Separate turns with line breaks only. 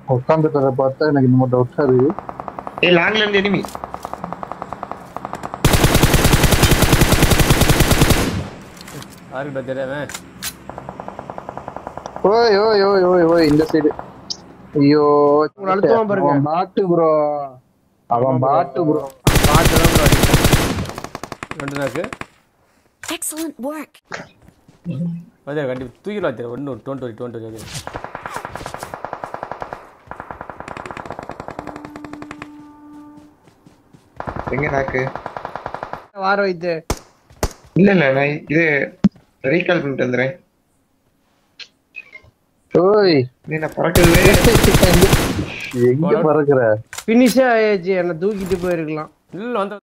உட்காந்துட்டத பார்த்தா எனக்கு இன்னும் டவுட்டா இருக்கு
ஏய் லாங்ல இருந்து எனிமி
யாருக்கிட்ட தெரியாம
ஓய் ஓய் ஓய் ஓய் ஓய் இந்த சைடு ஐயோ
உங்களை அழுத்துவான் பாருங்க.
அவன் பாட்டு ப்ரோ அவன் பாட்டு ப்ரோ
பாட்டு தான் bro அடிப்பான்.
ரெண்டு நாக்கு
Excellent work.
அதே கண்டிப்பாக தூக்கிடலாம் தெரியும் ஒன்று டோன்ட் வரி டோன்ட் வரி
எங்க நாக்கு
வார வைத்து
இல்ல இல்ல நான் இது ரீகால் பண்ணிட்டு வந்துறேன்
ஓய்
நீ நான் பறக்கவே
எங்க பறக்குற
பினிஷே ஆயாச்சு என்ன தூக்கிட்டு போயிருக்கலாம்
இல்லை வந்து